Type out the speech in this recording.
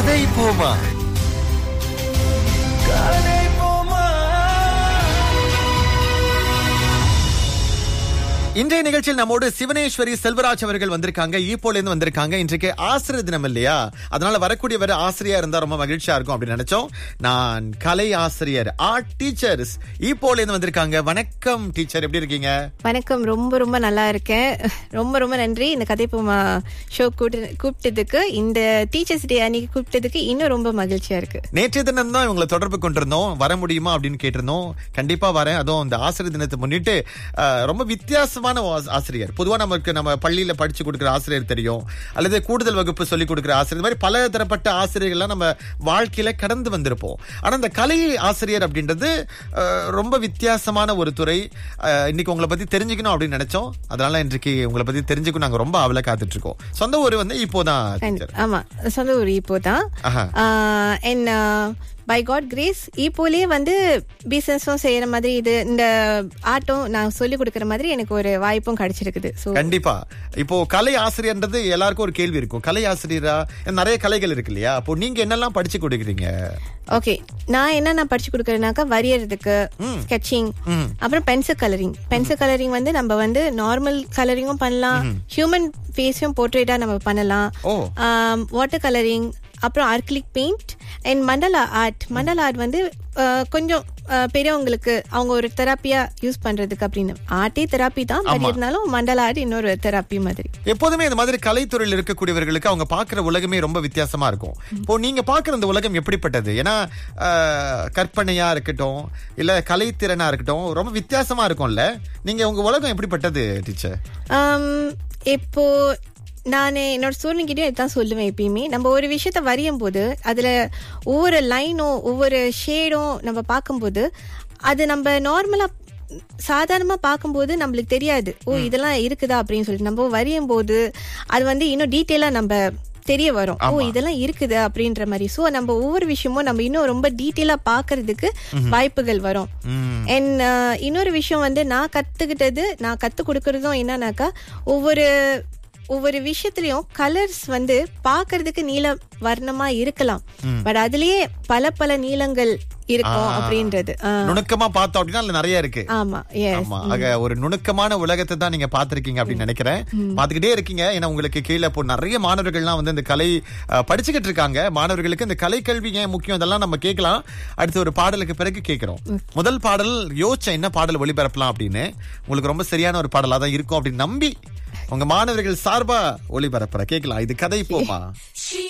கதை போமா கதை போமா இன்றைய நிகழ்ச்சியில் நம்மோடு சிவனேஸ்வரி செல்வராஜ் அவர்கள் வந்திருக்காங்க ஈப்போல இருந்து வந்திருக்காங்க இன்றைக்கு ஆசிரியர் தினம் இல்லையா அதனால வரக்கூடியவர் ஆசிரியர் இருந்தா ரொம்ப மகிழ்ச்சியா இருக்கும் அப்படின்னு நினைச்சோம் நான் கலை ஆசிரியர் ஆர்ட் டீச்சர்ஸ் ஈப்போல இருந்து வந்திருக்காங்க வணக்கம் டீச்சர் எப்படி இருக்கீங்க வணக்கம் ரொம்ப ரொம்ப நல்லா இருக்கேன் ரொம்ப ரொம்ப நன்றி இந்த கதைப்பூமா ஷோ கூப்பிட்டதுக்கு இந்த டீச்சர்ஸ் டே அன்னைக்கு கூப்பிட்டதுக்கு இன்னும் ரொம்ப மகிழ்ச்சியா இருக்கு நேற்றைய தினம் தான் இவங்களை தொடர்பு கொண்டிருந்தோம் வர முடியுமா அப்படின்னு கேட்டிருந்தோம் கண்டிப்பா வரேன் அதுவும் இந்த ஆசிரியர் தினத்தை முன்னிட்டு அஹ், ரொம்ப வித்தியாசமான ஆஸ்- ஆசிரியர் பொதுவா நமக்கு நம்ம பள்ளியில படிச்சு கொடுக்குற ஆசிரியர் தெரியும் அல்லது கூடுதல் வகுப்பு சொல்லி கொடுக்குற ஆசிரியர் இந்த மாதிரி பல தரப்பட்ட ஆசிரியர்கள்லாம் நம்ம வாழ்க்கையில கடந்து வந்திருப்போம் ஆனா இந்த கலை ஆசிரியர் அப்படின்றது அஹ், ரொம்ப வித்தியாசமான ஒரு துறை அஹ், இன்னைக்கு உங்களை பத்தி தெரிஞ்சுக்கணும் அப்படின்னு நினைச்சோம் அதனால இன்றைக்கு உங்களை பத்தி தெரிஞ்சுக்கணும் நாங்க ரொம்ப அவல காத்துட்டு இருக்கோம் சொந்த ஊர் வந்து இப்போதான் டீச்சர் ஆமா சொந்த ஊர் இப்போதான் ஆஹா. என் பை காட் கிரேஸ் இப்போலயே வந்து பிசினஸும் செய்யற மாதிரி இது இந்த ஆட்டம் நான் சொல்லி கொடுக்கற மாதிரி எனக்கு ஒரு வாய்ப்பும் கிடைச்சிருக்குது ஸோ கண்டிப்பா இப்போ கலை ஆசிரியர்ன்றது எல்லாருக்கும் ஒரு கேள்வி இருக்கும் கலை ஆசிரியரா நிறைய கலைகள் இருக்கு இல்லையா அப்போ நீங்க என்னெல்லாம் படிச்சு கொடுக்குறீங்க ஓகே நான் என்ன நான் படிச்சு கொடுக்கறேனாக்கா வரையறதுக்கு ஸ்கெட்சிங் அப்புறம் பென்சில் கலரிங் பென்சில் கலரிங் வந்து நம்ம வந்து நார்மல் கலரிங்கும் பண்ணலாம் ஹியூமன் ஃபேஸையும் போர்ட்ரேட்டா நம்ம பண்ணலாம் ஓ. வாட்டர் கலரிங் அப்புறம் acrylic paint and mandala art mandala art வந்து ஆஹ், கொஞ்சம் ஆஹ், பெரியவங்களுக்கு அவங்க ஒரு தெராப்பியா யூஸ் பண்றதுக்கு அப்படின்னு ஆர்ட்டே தெராப்பி தான் பட் இருந்தாலும் மண்டலா ஆர்ட் இன்னொரு தெராப்பி மாதிரி எப்போதுமே இந்த மாதிரி கலைத்துறையில் இருக்கக்கூடியவர்களுக்கு அவங்க பாக்குற உலகமே ரொம்ப வித்தியாசமா இருக்கும் இப்போ நீங்க பாக்குற இந்த உலகம் எப்படிப்பட்டது ஏன்னா ஆஹ், கற்பனையா இருக்கட்டும் இல்ல கலைத்திறனா இருக்கட்டும் ரொம்ப வித்தியாசமா இருக்கும்ல நீங்க உங்க உலகம் எப்படிப்பட்டது டீச்சர் ஆம், இப்போ நான் என்னோட ஸ்டூடெண்ட் இதுதான் சொல்லுவேன் எப்பயுமே நம்ம ஒரு விஷயத்த வரையும் போது அதுல ஒவ்வொரு லைனும் ஒவ்வொரு ஷேடும் நம்ம பார்க்கும்போது அது நம்ம நார்மலா சாதாரணமா பார்க்கும்போது நம்மளுக்கு தெரியாது ஓ இதெல்லாம் இருக்குதா அப்படின்னு சொல்லிட்டு நம்ம வரையும் போது அது வந்து இன்னும் டீட்டெயிலா நம்ம தெரிய வரும் ஓ இதெல்லாம் இருக்குது அப்படின்ற மாதிரி சோ நம்ம ஒவ்வொரு விஷயமும் நம்ம இன்னும் ரொம்ப டீட்டெயிலா பாக்குறதுக்கு வாய்ப்புகள் வரும் அண்ட் இன்னொரு விஷயம் வந்து நான் கத்துக்கிட்டது நான் கத்து கொடுக்கறதும் என்னன்னாக்கா ஒவ்வொரு ஒவ்வொரு விஷயத்துலயும் கலர்ஸ் வந்து பாக்குறதுக்கு நீல வர்ணமா இருக்கலாம் பட் அதுலயே பல பல நீளங்கள் இருக்கும் அப்படின்றது ஆ, நுணுக்கமா பார்த்தோம் அப்படின்னா அதுல நிறைய இருக்கு ஆமா எஸ் ஆமா ஆக ஒரு நுணுக்கமான உலகத்தை தான் நீங்க பாத்திருக்கீங்க அப்படின்னு நினைக்கிறேன் பாத்துக்கிட்டே இருக்கீங்க ஏன்னா உங்களுக்கு கீழே இப்போ நிறைய மாணவர்கள்லாம் வந்து இந்த கலை அஹ், படிச்சுக்கிட்டு இருக்காங்க மாணவர்களுக்கு இந்த கலை கல்வி ஏன் முக்கியம் இதெல்லாம் நம்ம கேட்கலாம் அடுத்து ஒரு பாடலுக்கு பிறகு கேட்கிறோம் முதல் பாடல் யோசிச்ச என்ன பாடல் ஒளிபரப்பலாம் அப்படின்னு உங்களுக்கு ரொம்ப சரியான ஒரு பாடலா தான் இருக்கும் அப்படின்னு நம்பி உங்க மாணவர்கள் சார்பா ஒளிபரப்புற கேட்கலாம் இது கதை போமா She